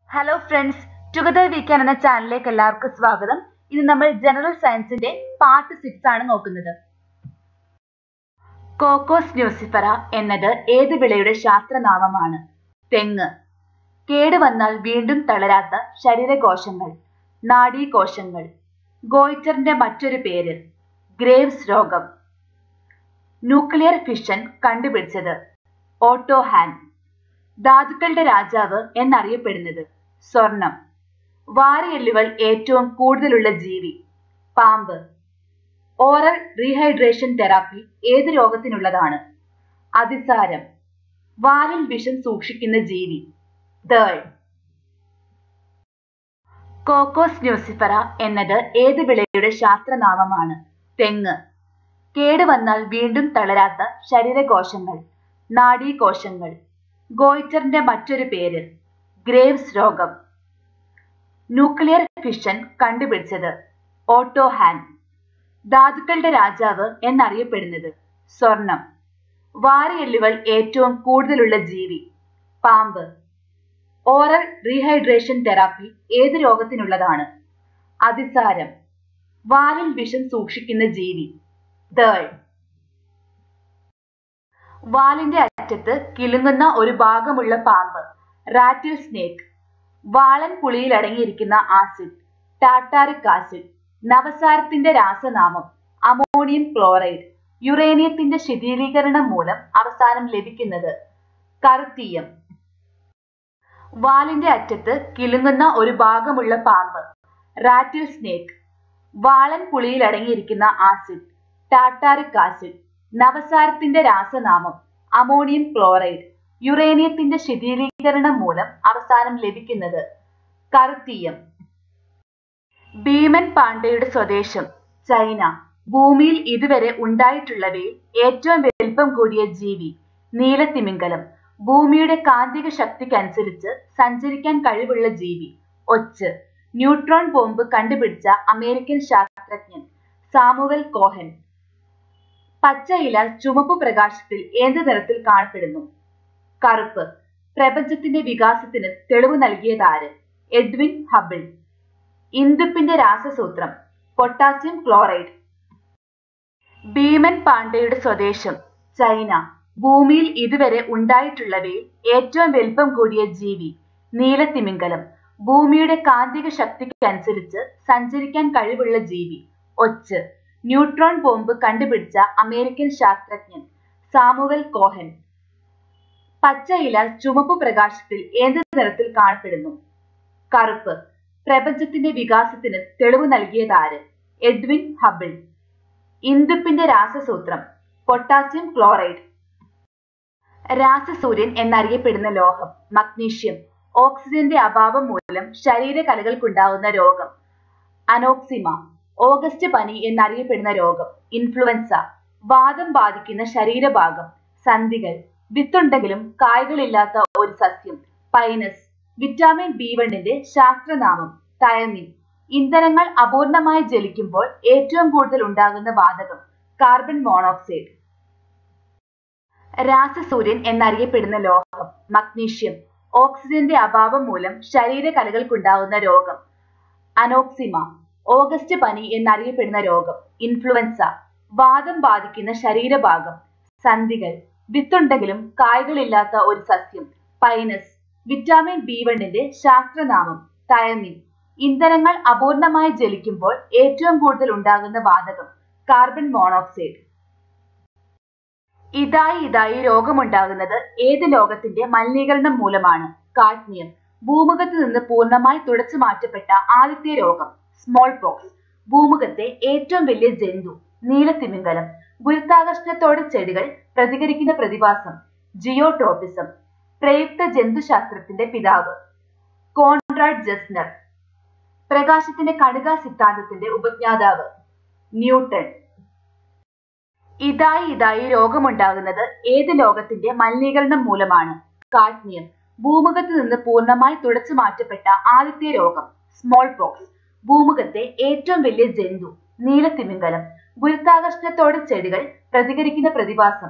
hello friends together വീക്കാൻ എന്ന ചാനലിലേക്ക് എല്ലാവർക്കും സ്വാഗതം ഇത് നമ്മൾ ജനറൽ സയൻസിന്റെ പാർട്ട് സിക്സ് ആണ് നോക്കുന്നത് കോക്കോസ് ന്യൂസിഫറ എന്നത് ഏത് വിളയുടെ ശാസ്ത്രനാമമാണ് തെങ്ങ് കേടുവന്നാൽ വീണ്ടും തളരാത്ത ശരീരകോശങ്ങൾ നാഡീകോശങ്ങൾ ഗോയിറ്ററിന്റെ മറ്റൊരു പേര് ഗ്രേവ്സ് രോഗം ന്യൂക്ലിയർ ഫിഷൻ കണ്ടുപിടിച്ചത് ഓട്ടോ ഹാൻ ധാതുക്കളുടെ രാജാവ് എന്നറിയപ്പെടുന്നത് സ്വർണം വാരയെല്ലുകൾ ഏറ്റവും കൂടുതലുള്ള ജീവി പാമ്പ് ഓറൽ റീഹൈഡ്രേഷൻ തെറാപ്പി ഏത് രോഗത്തിനുള്ളതാണ് അതിസാരം വാലിൽ വിഷം സൂക്ഷിക്കുന്ന ജീവി തേൾ കോക്കോസ് ന്യൂസിഫറ എന്നത് ഏത് വിളയുടെ ശാസ്ത്രനാമമാണ് തെങ്ങ് കേടുവന്നാൽ വീണ്ടും തളരാത്ത ശരീരകോശങ്ങൾ നാഡീകോശങ്ങൾ ഗോയിറ്ററിന്റെ മറ്റൊരു പേര് ഗ്രേവ്സ് രോഗം ന്യൂക്ലിയർ ഫിഷൻ കണ്ടുപിടിച്ചത് ഓട്ടോ ഹാൻ ധാതുക്കളുടെ രാജാവ് എന്നറിയപ്പെടുന്നത് സ്വർണം വാരയെല്ലുകൾ ഏറ്റവും കൂടുതലുള്ള ജീവി പാമ്പ് ഓറൽ റീഹൈഡ്രേഷൻ തെറാപ്പി ഏത് രോഗത്തിനുള്ളതാണ് അതിസാരം വാലിൽ വിഷം സൂക്ഷിക്കുന്ന ജീവി തേൾ വാലിന്റെ അറ്റത്ത് കിലുങ്ങുന്ന ഒരു ഭാഗമുള്ള പാമ്പ് റാറ്റിൽ സ്നേക്ക് വാളൻ പുളിയിൽ അടങ്ങിയിരിക്കുന്ന ആസിഡ് ടാറ്റാറിക് ആസിഡ് നവസാരത്തിന്റെ രാസനാമം അമോണിയം ക്ലോറൈഡ് യുറേനിയത്തിന്റെ ശിഥിലീകരണം മൂലം അവസാനം ലഭിക്കുന്നത് കറുത്തീയം വാലിന്റെ അറ്റത്ത് കിലുങ്ങുന്ന ഒരു ഭാഗമുള്ള പാമ്പ് റാറ്റിൽ സ്നേക്ക് വാളൻ പുളിയിൽ അടങ്ങിയിരിക്കുന്ന ആസിഡ് ടാറ്റാറിക് ആസിഡ് നവസാരത്തിന്റെ രാസനാമം അമോണിയം ക്ലോറൈഡ് യുറേനിയത്തിന്റെ ശിഥിലീകരണം മൂലം അവസാനം ലഭിക്കുന്നത് കറുത്തീയം ഭീമൻ പാണ്ഡയുടെ സ്വദേശം ചൈന ഭൂമിയിൽ ഇതുവരെ ഉണ്ടായിട്ടുള്ളവയിൽ ഏറ്റവും വലിപ്പം കൂടിയ ജീവി നീലത്തിമിംഗലം ഭൂമിയുടെ കാന്തിക ശക്തിക്കനുസരിച്ച് സഞ്ചരിക്കാൻ കഴിവുള്ള ജീവി ഒച്ച് ന്യൂട്രോൺ ബോംബ് കണ്ടുപിടിച്ച അമേരിക്കൻ ശാസ്ത്രജ്ഞൻ സാമുവൽ കോഹൻ പച്ചയില ചുമപ്പ് പ്രകാശത്തിൽ ഏത് നിറത്തിൽ കാണപ്പെടുന്നു കറുപ്പ് പ്രപഞ്ചത്തിന്റെ വികാസത്തിന് തെളിവ് നൽകിയതാര് എഡ്വിൻ ഹബിൾ ഇന്ദുപ്പിന്റെ രാസസൂത്രം പൊട്ടാസ്യം ക്ലോറൈഡ് ഭീമൻ പാണ്ഡയുടെ സ്വദേശം ചൈന ഭൂമിയിൽ ഇതുവരെ ഉണ്ടായിട്ടുള്ളവയിൽ ഏറ്റവും വലിപ്പം കൂടിയ ജീവി നീലത്തിമിംഗലം ഭൂമിയുടെ കാന്തിക ശക്തിക്കനുസരിച്ച് സഞ്ചരിക്കാൻ കഴിവുള്ള ജീവി ഒച്ച് ന്യൂട്രോൺ ബോംബ് കണ്ടുപിടിച്ച അമേരിക്കൻ ശാസ്ത്രജ്ഞൻ സാമുവൽ കോഹൻ പച്ചയില ചുമപ്പ് പ്രകാശത്തിൽ ഏത് നിറത്തിൽ കാണപ്പെടുന്നു കറുപ്പ് പ്രപഞ്ചത്തിന്റെ വികാസത്തിന് തെളിവ് നൽകിയതാര് എഡ്വിൻ ഹബിൾ ഇന്ദുപ്പിന്റെ രാസസൂത്രം പൊട്ടാസ്യം ക്ലോറൈഡ് രാസസൂര്യൻ എന്നറിയപ്പെടുന്ന ലോഹം മഗ്നീഷ്യം ഓക്സിജന്റെ അഭാവം മൂലം ശരീരകലകൾക്കുണ്ടാവുന്ന രോഗം അനോക്സിമ ഓഗസ്റ്റ് പനി എന്നറിയപ്പെടുന്ന രോഗം ഇൻഫ്ലുവൻസ വാദം ബാധിക്കുന്ന ശരീരഭാഗം സന്ധികൾ വിത്തുണ്ടെങ്കിലും കായ്കളില്ലാത്ത ഒരു സസ്യം പൈനസ് വിറ്റാമിൻ ബി വണ്ണിന്റെ ശാസ്ത്രനാമം തയമിൻ ഇന്ധനങ്ങൾ അപൂർണമായി ജലിക്കുമ്പോൾ ഏറ്റവും കൂടുതൽ ഉണ്ടാകുന്ന വാതകം കാർബൺ മോണോക്സൈഡ് രാസസൂര്യൻ എന്നറിയപ്പെടുന്ന ലോഹം മഗ്നീഷ്യം ഓക്സിജന്റെ അഭാവം മൂലം ശരീരകലകൾക്കുണ്ടാവുന്ന രോഗം അനോക്സിമ ഓഗസ്റ്റ് പനി എന്നറിയപ്പെടുന്ന രോഗം ഇൻഫ്ലുവൻസ വാദം ബാധിക്കുന്ന ശരീരഭാഗം സന്ധികൾ വിത്തുണ്ടെങ്കിലും കായ്കളില്ലാത്ത ഒരു സസ്യം പൈനസ് വിറ്റാമിൻ ബി വണ്ണിന്റെ ശാസ്ത്രനാമം തയമിൻ ഇന്ധനങ്ങൾ അപൂർണമായി ജലിക്കുമ്പോൾ ഏറ്റവും കൂടുതൽ ഉണ്ടാകുന്ന വാതകം കാർബൺ മോണോക്സൈഡ് ഇതായി ഇതായി രോഗമുണ്ടാകുന്നത് ഏത് ലോകത്തിന്റെ മലിനീകരണം മൂലമാണ് കാഡ്മിയം ഭൂമുഖത്ത് നിന്ന് പൂർണ്ണമായി തുടച്ചു മാറ്റപ്പെട്ട ആദ്യത്തെ രോഗം സ്മോൾ പോക്സ് ഭൂമുഖത്തെ ഏറ്റവും വലിയ ജന്തു നീലത്തിമിംഗലം ഗുരുത്വാകർഷണത്തോടെ ചെടികൾ പ്രതികരിക്കുന്ന പ്രതിഭാസം ജിയോട്രോപ്പിസം പ്രയുക്ത ജന്തുശാസ്ത്രത്തിന്റെ പിതാവ് കോൺറാഡ് ജസ്നർ പ്രകാശത്തിന്റെ കണികാ സിദ്ധാന്തത്തിന്റെ ഉപജ്ഞാതാവ് ന്യൂട്ടൺ ഇതായി ഇതായി രോഗമുണ്ടാകുന്നത് ഏത് ലോകത്തിന്റെ മലിനീകരണം മൂലമാണ് കാഡ്മിയം ഭൂമുഖത്ത് നിന്ന് പൂർണ്ണമായി തുടച്ചു മാറ്റപ്പെട്ട ആദ്യത്തെ രോഗം സ്മോൾ പോക്സ് ഭൂമുഖത്തെ ഏറ്റവും വലിയ ജന്തു നീലത്തിമിംഗലം ഗുരുത്വാകർഷണത്തോടെ ചെടികൾ പ്രതികരിക്കുന്ന പ്രതിഭാസം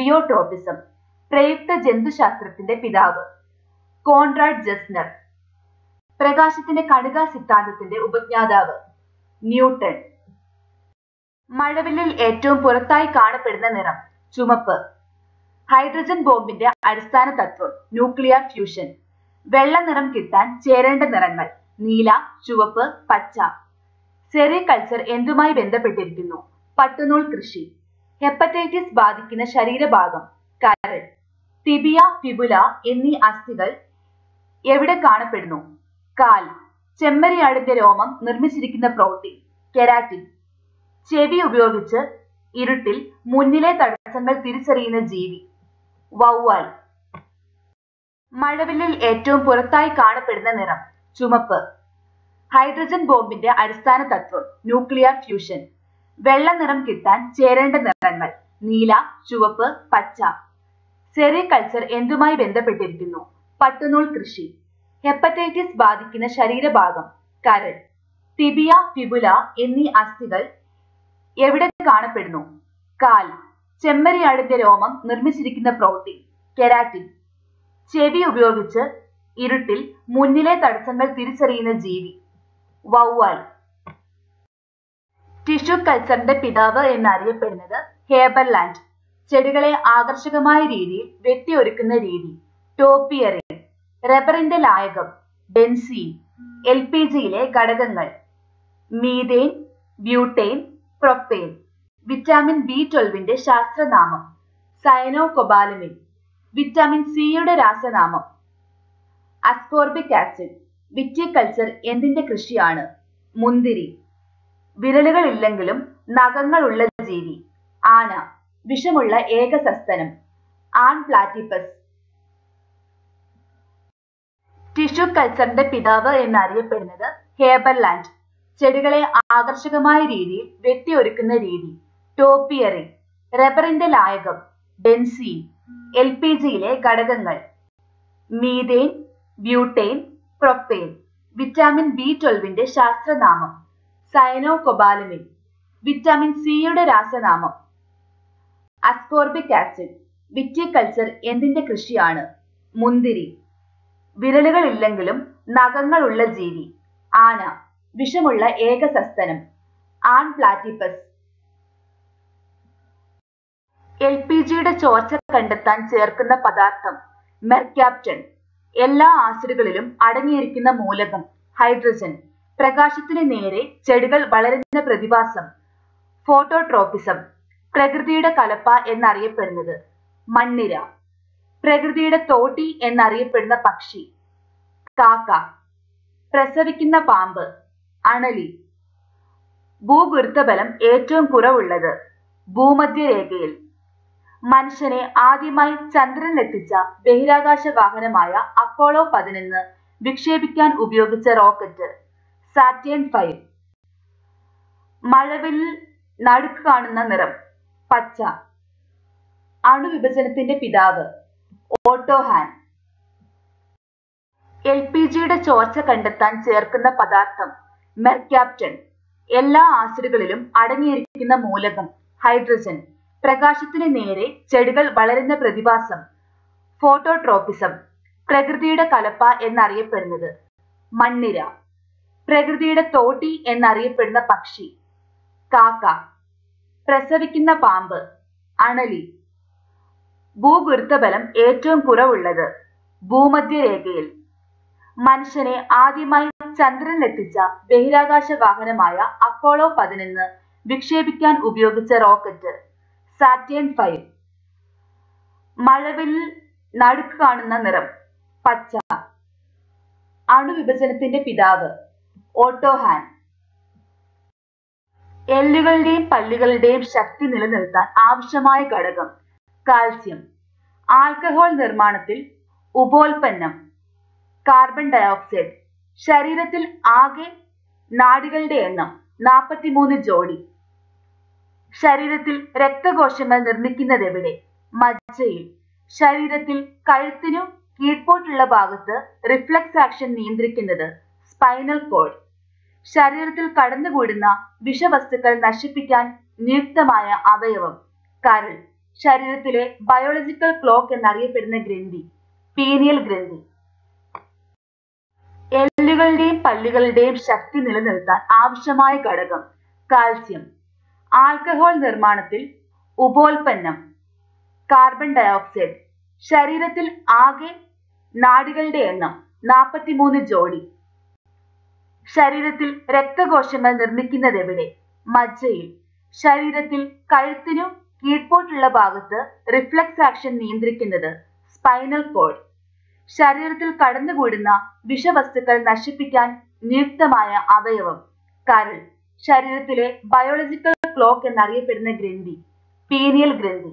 ജിയോട്രോപ്പിസം പ്രയുക്ത ജന്തുശാസ്ത്രത്തിന്റെ പിതാവ് കോൺറാഡ് ജസ്നർ പ്രകാശത്തിന്റെ കണിക സിദ്ധാന്തത്തിന്റെ ഉപജ്ഞാതാവ് ന്യൂട്ടൺ മഴവില്ലിൽ ഏറ്റവും പുറത്തായി കാണപ്പെടുന്ന നിറം ചുമപ്പ് ഹൈഡ്രജൻ ബോംബിന്റെ അടിസ്ഥാന തത്വം ന്യൂക്ലിയർ ഫ്യൂഷൻ വെള്ള നിറം കിട്ടാൻ ചേരേണ്ട നിറങ്ങൾ നീല ചുവപ്പ് പച്ച സെറികൾച്ചർ എന്തുമായി ബന്ധപ്പെട്ടിരിക്കുന്നു പട്ടുനൂൽ കൃഷി ഹെപ്പറ്റൈറ്റിസ് ബാധിക്കുന്ന ശരീരഭാഗം കരൾ ടിബിയ ഫിബുല എന്നീ അസ്ഥികൾ എവിടെ കാണപ്പെടുന്നു കാൽ ചെമ്മരിയാടിന്റെ രോമം നിർമ്മിച്ചിരിക്കുന്ന പ്രോട്ടീൻ കെരാറ്റിൻ ചെവി ഉപയോഗിച്ച് ഇരുട്ടിൽ മുന്നിലെ തടസ്സങ്ങൾ തിരിച്ചറിയുന്ന ജീവി വവ്വാൽ മഴവില്ലിൽ ഏറ്റവും പുറത്തായി കാണപ്പെടുന്ന നിറം ചുമപ്പ് ഹൈഡ്രജൻ ബോംബിന്റെ അടിസ്ഥാന തത്വം ന്യൂക്ലിയർ ഫ്യൂഷൻ വെള്ള നിറം കിട്ടാൻ ചേരേണ്ട നിറങ്ങൾ നീല ചുവപ്പ് പച്ച സെറികൾച്ചർ എന്തുമായി ബന്ധപ്പെട്ടിരിക്കുന്നു പട്ടുനൂൽ കൃഷി ഹെപ്പറ്റൈറ്റിസ് ബാധിക്കുന്ന ശരീരഭാഗം കരൾ ടിബിയ ഫിബുല എന്നീ അസ്ഥികൾ എവിടെ കാണപ്പെടുന്നു കാൽ ചെമ്മരിയാടിന്റെ രോമം നിർമ്മിച്ചിരിക്കുന്ന പ്രോട്ടീൻ കെരാറ്റിൻ ചെവി ഉപയോഗിച്ച് ഇരുട്ടിൽ മുന്നിലെ തടസ്സങ്ങൾ തിരിച്ചറിയുന്ന ജീവി വവ്വാൽ ടിഷ്യൂ കൾച്ചറിന്റെ പിതാവ് എന്നറിയപ്പെടുന്നത് ഹേബർലാൻഡ് ചെടികളെ ആകർഷകമായ രീതിയിൽ വെട്ടിയൊരുക്കുന്ന രീതി ടോപ്പിയറി റബ്ബറിന്റെ ലായകം ബെൻസീൻ എൽ പി ജിയിലെ ഘടകങ്ങൾ methane butane propane vitamin B ട്വൽവിന്റെ ശാസ്ത്രനാമം സയനോകൊബാലമിൻ വിറ്റാമിൻ സിയുടെ രാസനാമം അസ്കോർബിക് ആസിഡ് വിറ്റിക്കൾച്ചർ എന്തിന്റെ കൃഷിയാണ് മുന്തിരി വിരലുകൾ ഇല്ലെങ്കിലും നഖങ്ങളുള്ള ജീവി ആന വിഷമുള്ള ഏക സസ്തനം ആൺ പ്ലാറ്റിപ്പസ് ടിഷ്യൂ കൾച്ചറിന്റെ പിതാവ് എന്നറിയപ്പെടുന്നത് ഹേബർലാൻഡ് ചെടികളെ ആകർഷകമായ രീതിയിൽ വെട്ടിയൊരുക്കുന്ന രീതി ടോപ്പിയറി റബ്ബറിന്റെ ലായകം ബെൻസീൻ എൽ പി ജിയിലെ ഘടകങ്ങൾ methane butane propane vitamin B ട്വൽവിന്റെ ശാസ്ത്രനാമം സയനോകൊബാലമിൻ വിറ്റാമിൻ സിയുടെ രാസനാമം അസ്കോർബിക് ആസിഡ് വിറ്റിക്കൾച്ചർ എന്തിന്റെ കൃഷിയാണ് മുന്തിരി വിരലുകൾ ഇല്ലെങ്കിലും നഖങ്ങളുള്ള ജീവി ആന വിഷമുള്ള ഏക സസ്തനം ആൺ പ്ലാറ്റിപ്പസ് എൽ പി ജിയുടെ ചോർച്ച കണ്ടെത്താൻ ചേർക്കുന്ന പദാർത്ഥം മെർക്യാപ്റ്റൺ എല്ലാ ആസിഡുകളിലും അടങ്ങിയിരിക്കുന്ന മൂലകം ഹൈഡ്രജൻ പ്രകാശത്തിന് നേരെ ചെടികൾ വളരുന്ന പ്രതിഭാസം ഫോട്ടോട്രോപ്പിസം പ്രകൃതിയുടെ കലപ്പ എന്നറിയപ്പെടുന്നത് മണ്ണിര പ്രകൃതിയുടെ തോട്ടി എന്നറിയപ്പെടുന്ന പക്ഷി കാക്ക പ്രസവിക്കുന്ന പാമ്പ് അണലി ഭൂഗുരുത്വബലം ഏറ്റവും കുറവുള്ളത് ഭൂമധ്യരേഖയിൽ മനുഷ്യനെ ആദ്യമായി ചന്ദ്രനിലെത്തിച്ച ബഹിരാകാശ വാഹനമായ അപ്പോളോ പതിനൊന്ന് വിക്ഷേപിക്കാൻ ഉപയോഗിച്ച റോക്കറ്റ് സാറ്റേൺ ഫൈവ് മഴവില്ലിൽ നടുക്ക് കാണുന്ന നിറം പച്ച അണുവിഭജനത്തിന്റെ പിതാവ് ഓട്ടോഹാൻ എൽ പി ജിയുടെ ചോർച്ച കണ്ടെത്താൻ ചേർക്കുന്ന പദാർത്ഥം മെർക്യാപ്റ്റൺ എല്ലാ ആസിഡുകളിലും അടങ്ങിയിരിക്കുന്ന മൂലകം ഹൈഡ്രജൻ പ്രകാശത്തിന് നേരെ ചെടികൾ വളരുന്ന പ്രതിഭാസം ഫോട്ടോട്രോപ്പിസം പ്രകൃതിയുടെ കലപ്പ എന്നറിയപ്പെടുന്നത് മണ്ണിര പ്രകൃതിയുടെ തോട്ടി എന്നറിയപ്പെടുന്ന പക്ഷി കാക്ക പ്രസവിക്കുന്ന പാമ്പ് അണലി ഭൂഗുരുത്വബലം ഏറ്റവും കുറവുള്ളത് ഭൂമധ്യരേഖയിൽ മനുഷ്യനെ ആദ്യമായി ചന്ദ്രനിലെത്തിച്ച ബഹിരാകാശ വാഹനമായ അപ്പോളോ പതിനൊന്ന് വിക്ഷേപിക്കാൻ ഉപയോഗിച്ച റോക്കറ്റ് സാറ്റേൺ ഫൈവ് മഴവില്ലിൽ നടുക്ക് കാണുന്ന നിറം പച്ച അണുവിഭജനത്തിന്റെ പിതാവ് ഓട്ടോഹാൻ എല്ലുകളുടെയും പല്ലുകളുടെയും ശക്തി നിലനിർത്താൻ ആവശ്യമായ ഘടകം കാൽസ്യം ആൽക്കഹോൾ നിർമ്മാണത്തിൽ ഉപോൽപ്പന്നം കാർബൺ ഡയോക്സൈഡ് ശരീരത്തിൽ ആകെ നാഡികളുടെ എണ്ണം നാൽപ്പത്തിമൂന്ന് ജോഡി ശരീരത്തിൽ രക്തകോശങ്ങൾ നിർമ്മിക്കുന്നത് എവിടെ മജ്ജയിൽ ശരീരത്തിൽ കഴുത്തിനു കീഴ്പോട്ടുള്ള ഭാഗത്ത് റിഫ്ലക്സ് ആക്ഷൻ നിയന്ത്രിക്കുന്നത് സ്പൈനൽ കോഡ് ശരീരത്തിൽ കടന്നുകൂടുന്ന വിഷവസ്തുക്കൾ നശിപ്പിക്കാൻ നിയുക്തമായ അവയവം കരൾ ശരീരത്തിലെ ബയോളജിക്കൽ ക്ലോക്ക് എന്നറിയപ്പെടുന്ന ഗ്രന്ഥി പീനിയൽ ഗ്രന്ഥി എല്ലുകളുടെയും പല്ലുകളുടെയും ശക്തി നിലനിർത്താൻ ആവശ്യമായ ഘടകം കാൽസ്യം ആൽക്കഹോൾ നിർമ്മാണത്തിൽ ഉപോൽപ്പന്നം കാർബൺ ഡയോക്സൈഡ് ശരീരത്തിൽ ആകെ നാഡികളുടെ എണ്ണം നാൽപ്പത്തിമൂന്ന് ജോഡി ശരീരത്തിൽ രക്തകോശങ്ങൾ നിർമ്മിക്കുന്നതെവിടെ മജ്ജയിൽ ശരീരത്തിൽ കഴുത്തിനു കീഴ്പോട്ടുള്ള ഭാഗത്ത് റിഫ്ലക്സ് ആക്ഷൻ നിയന്ത്രിക്കുന്നത് സ്പൈനൽ കോഡ് ശരീരത്തിൽ കടന്നുകൂടുന്ന വിഷവസ്തുക്കൾ നശിപ്പിക്കാൻ നിയുക്തമായ അവയവം കരൾ ശരീരത്തിലെ ബയോളജിക്കൽ ക്ലോക്ക് എന്നറിയപ്പെടുന്ന ഗ്രന്ഥി പീനിയൽ ഗ്രന്ഥി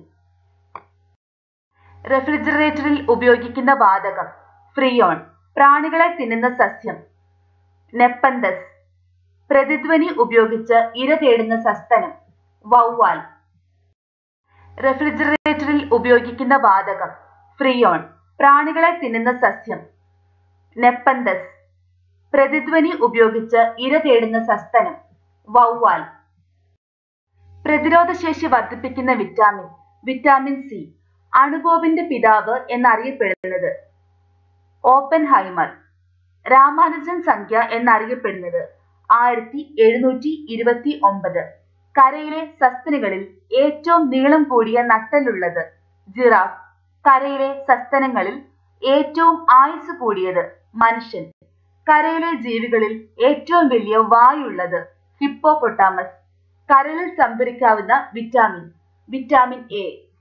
റെഫ്രിജറേറ്ററിൽ ഉപയോഗിക്കുന്ന വാതകം ഫ്രിയോൺ പ്രാണികളെ തിന്നുന്ന സസ്യം നെപ്പന്തസ് പ്രതിധ്വനി ഉപയോഗിച്ച് ഇര തേടുന്ന സസ്തനം വവ്വാൽ റെഫ്രിജറേറ്ററിൽ ഉപയോഗിക്കുന്ന വാതകം ഫ്രിയോൺ പ്രാണികളെ തിന്നുന്ന സസ്യം നെപ്പന്തസ് പ്രതിധ്വനി ഉപയോഗിച്ച് ഇര തേടുന്ന സസ്തനം വവ്വാൽ പ്രതിരോധശേഷി വർദ്ധിപ്പിക്കുന്ന വിറ്റാമിൻ വിറ്റാമിൻ സി അണുബോബിന്റെ പിതാവ് എന്നറിയപ്പെടുന്നത് ഓപ്പൻ ഹൈമർ രാമാനുജൻ സംഖ്യ എന്നറിയപ്പെടുന്നത് ആയിരത്തി എഴുന്നൂറ്റി ഇരുപത്തി ഒമ്പത് കരയിലെ സസ്തനികളിൽ ഏറ്റവും നീളം കൂടിയ നട്ടലുള്ളത് ജിറാഫ് കരയിലെ സസ്തനങ്ങളിൽ ഏറ്റവും ആയുസ് കൂടിയത് മനുഷ്യൻ കരയിലെ ജീവികളിൽ ഏറ്റവും വലിയ വായുള്ളത് ഹിപ്പോപൊട്ടാമസ് കരളിൽ സംഭരിക്കാവുന്ന വിറ്റാമിൻ വിറ്റാമിൻ എ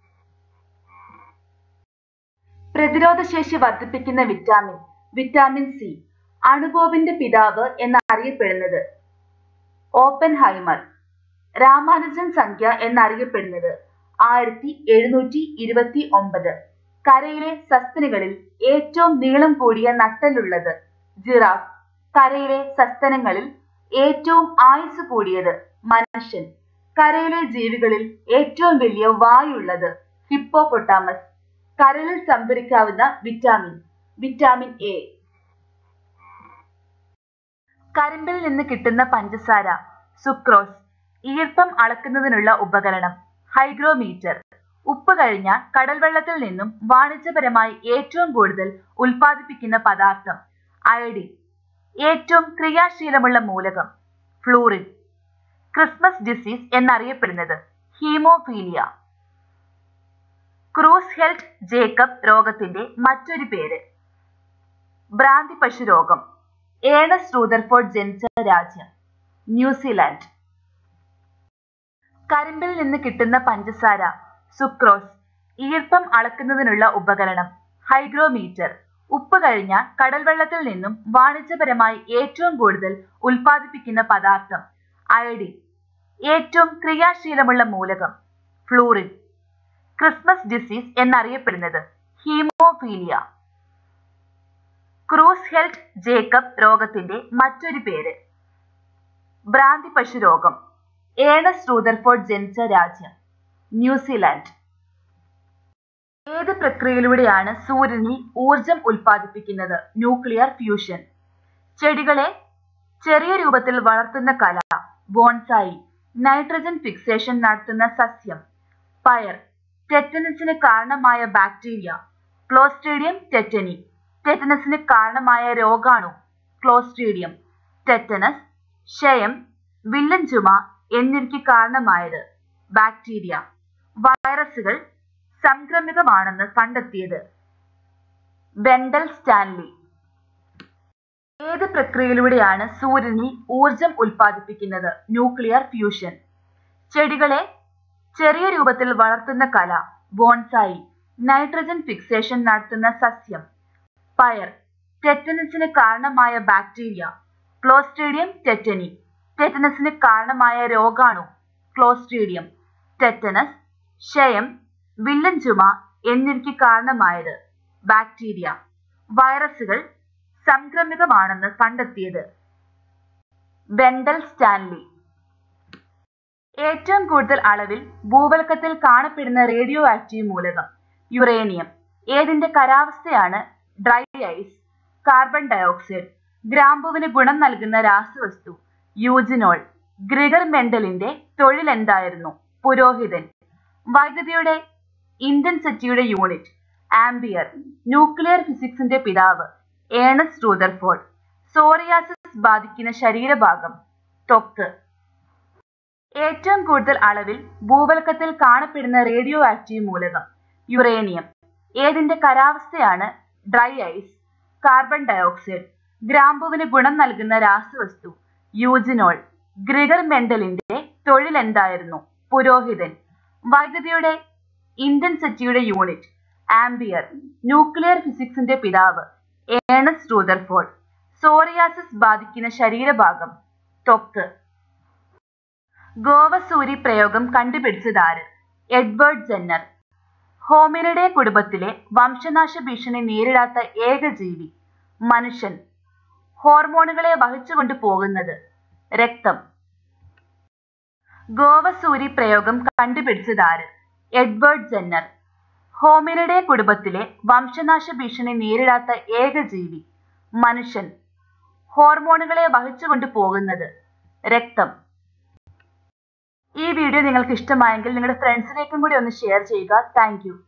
പ്രതിരോധശേഷി വർദ്ധിപ്പിക്കുന്ന വിറ്റാമിൻ വിറ്റാമിൻ സി അണുബോബിന്റെ പിതാവ് എന്നറിയപ്പെടുന്നത് ഓപ്പൻ ഹൈമർ രാമാനുജൻ സംഖ്യ എന്നറിയപ്പെടുന്നത് ആയിരത്തി എഴുന്നൂറ്റി ഇരുപത്തി ഒമ്പത് കരയിലെ സസ്തനികളിൽ ഏറ്റവും നീളം കൂടിയ നട്ടലുള്ളത് ജിറാഫ് കരയിലെ സസ്തനങ്ങളിൽ ഏറ്റവും ആയുസ് കൂടിയത് മനുഷ്യൻ കരയിലെ ജീവികളിൽ ഏറ്റവും വലിയ വായുള്ളത് ഹിപ്പോപൊട്ടാമസ് കരളിൽ സംഭരിക്കാവുന്ന വിറ്റാമിൻ വിറ്റാമിൻ എ കരിമ്പിൽ നിന്ന് കിട്ടുന്ന പഞ്ചസാര സുക്രോസ് ഈർപ്പം അളക്കുന്നതിനുള്ള ഉപകരണം ഹൈഗ്രോമീറ്റർ ഉപ്പ് കഴിഞ്ഞ കടൽ വെള്ളത്തിൽ നിന്നും വാണിജ്യപരമായി ഏറ്റവും കൂടുതൽ ഉൽപ്പാദിപ്പിക്കുന്ന പദാർത്ഥം അയഡിൻ ഏറ്റവും ക്രിയാശീലമുള്ള മൂലകം ഫ്ലൂറിൻ ക്രിസ്മസ് ഡിസീസ് എന്നറിയപ്പെടുന്നത് ഹീമോഫീലിയ ക്രൂസ് ഹെൽറ്റ് ജേക്കബ് രോഗത്തിന്റെ മറ്റൊരു പേര് ഭ്രാന്തി പശു രോഗം ഏണസ് റൂദർഫോർഡ് ജനിച്ച രാജ്യം ന്യൂസിലാൻഡ് കരിമ്പിൽ നിന്ന് കിട്ടുന്ന പഞ്ചസാര സുക്രോസ് ഈർപ്പം അളക്കുന്നതിനുള്ള ഉപകരണം ഹൈഗ്രോമീറ്റർ ഉപ്പ് കഴിഞ്ഞ കടൽ വെള്ളത്തിൽ നിന്നും വാണിജ്യപരമായി ഏറ്റവും കൂടുതൽ ഉൽപ്പാദിപ്പിക്കുന്ന പദാർത്ഥം അയഡിൻ ഏറ്റവും ക്രിയാശീലമുള്ള മൂലകം ഫ്ലൂറിൻ ക്രിസ്മസ് ഡിസീസ് എന്നറിയപ്പെടുന്നത് ഹീമോഫീലിയ ക്രൂസ് ഹെൽറ്റ് ജേക്കബ് രോഗത്തിന്റെ മറ്റൊരു പേര് ഭ്രാന്തി പശു രോഗം ഏണസ് റൂദർഫോർഡ് ജനിച്ച രാജ്യം ന്യൂസിലാൻഡ് ഏത് പ്രക്രിയയിലൂടെയാണ് സൂര്യനിൽ ഊർജം ഉൽപ്പാദിപ്പിക്കുന്നത് ന്യൂക്ലിയർ ഫ്യൂഷൻ ചെടികളെ ചെറിയ രൂപത്തിൽ വളർത്തുന്ന കല ബോൺസായി നൈട്രജൻ ഫിക്സേഷൻ നടത്തുന്ന സസ്യം പയർ ടെറ്റനസിന് കാരണമായ ബാക്ടീരിയ ക്ലോസ്ട്രീഡിയം ടെറ്റനി ടെറ്റനസിന് കാരണമായ രോഗാണു ക്ലോസ്ട്രീഡിയം ടെറ്റനസ് ക്ഷയം വില്ലൻ ചുമ എന്നിവയ്ക്ക് കാരണമായത് ബാക്ടീരിയ വൈറസുകൾ സംക്രമികമാണെന്ന് കണ്ടെത്തിയത് ബെൻഡൽ സ്റ്റാൻലി ഏത് പ്രക്രിയയിലൂടെയാണ് സൂര്യനിൽ ഊർജം ഉൽപ്പാദിപ്പിക്കുന്നത് ന്യൂക്ലിയർ ഫ്യൂഷൻ ചെടികളെ ചെറിയ രൂപത്തിൽ വളർത്തുന്ന കല ബോൺസായി നൈട്രജൻ ഫിക്സേഷൻ നടത്തുന്ന സസ്യം പയർ ടെറ്റനസിന് കാരണമായ ബാക്ടീരിയ ക്ലോസ്ട്രീഡിയം ടെറ്റനി ടെറ്റനസിന് കാരണമായ രോഗാണു ക്ലോസ്ട്രീഡിയം ടെറ്റനസ് ക്ഷയം വില്ലൻ ചുമ എന്നിവയ്ക്ക് കാരണമായത് ബാക്ടീരിയ വൈറസുകൾ സംക്രമികമാണെന്ന് കണ്ടെത്തിയത് ബെൻഡൽ സ്റ്റാൻലി ഏറ്റവും കൂടുതൽ അളവിൽ ഭൂവൽക്കത്തിൽ കാണപ്പെടുന്ന റേഡിയോ ആക്റ്റീവ് മൂലകം യുറേനിയം ഏതിന്റെ കരാവസ്ഥയാണ് ഡ്രൈ ഐസ് കാർബൺ ഡയോക്സൈഡ് ഗ്രാമ്പുവിന് ഗുണം നൽകുന്ന രാസവസ്തു യൂജിനോൾ ഗ്രിഗർ മെൻഡലിന്റെ തൊഴിൽ എന്തായിരുന്നു പുരോഹിതൻ വൈദ്യുതിയുടെ ഇന്റൻസിറ്റിയുടെ യൂണിറ്റ് ആംബിയർ ന്യൂക്ലിയർ ഫിസിക്സിന്റെ പിതാവ് ഏണസ് റൂദർഫോർഡ് സോറിയാസിസ് ബാധിക്കുന്ന ശരീരഭാഗം ത്വക്ക് ഏറ്റവും കൂടുതൽ അളവിൽ ഭൂവൽക്കത്തിൽ കാണപ്പെടുന്ന റേഡിയോ ആക്റ്റീവ് മൂലകം യുറേനിയം ഏതിന്റെ കരാവസ്ഥയാണ് ഡ്രൈ ഐസ് കാർബൺ ഡയോക്സൈഡ് ഗ്രാമ്പുവിന് ഗുണം നൽകുന്ന രാസവസ്തു യൂജിനോൾ ഗ്രിഗർ മെന്റലിന്റെ തൊഴിൽ എന്തായിരുന്നു പുരോഹിതൻ വൈദ്യുതിയുടെ ഇന്റൻസിറ്റിയുടെ യൂണിറ്റ് ആംബിയർ ന്യൂക്ലിയർ ഫിസിക്സിന്റെ പിതാവ് ഏണസ് റൂദർഫോർഡ് സോറിയാസിസ് ബാധിക്കുന്ന ശരീരഭാഗം ത്വക്ക് ഗോവസൂരി പ്രയോഗം കണ്ടുപിടിച്ചതാര് എഡ്വേർഡ് ജെന്നർ ഹോമിനിഡെ കുടുംബത്തിലെ വംശനാശ ഭീഷണി നേരിടാത്ത ഏക ജീവി മനുഷ്യൻ ഹോർമോണുകളെ വഹിച്ചുകൊണ്ട് പോകുന്നത് രക്തം ഗോവസൂരി പ്രയോഗം കണ്ടുപിടിച്ചതാര് എഡ്വേർഡ് ജെന്നർ ഹോമിനിഡെ കുടുംബത്തിലെ വംശനാശ ഭീഷണി നേരിടാത്ത ഏക ജീവി മനുഷ്യൻ ഹോർമോണുകളെ വഹിച്ചുകൊണ്ട് പോകുന്നത് രക്തം ഈ വീഡിയോ നിങ്ങൾക്ക് ഇഷ്ടമായെങ്കിൽ നിങ്ങളുടെ ഫ്രണ്ട്സിലേക്കും കൂടി ഒന്ന് ഷെയർ ചെയ്യുക താങ്ക്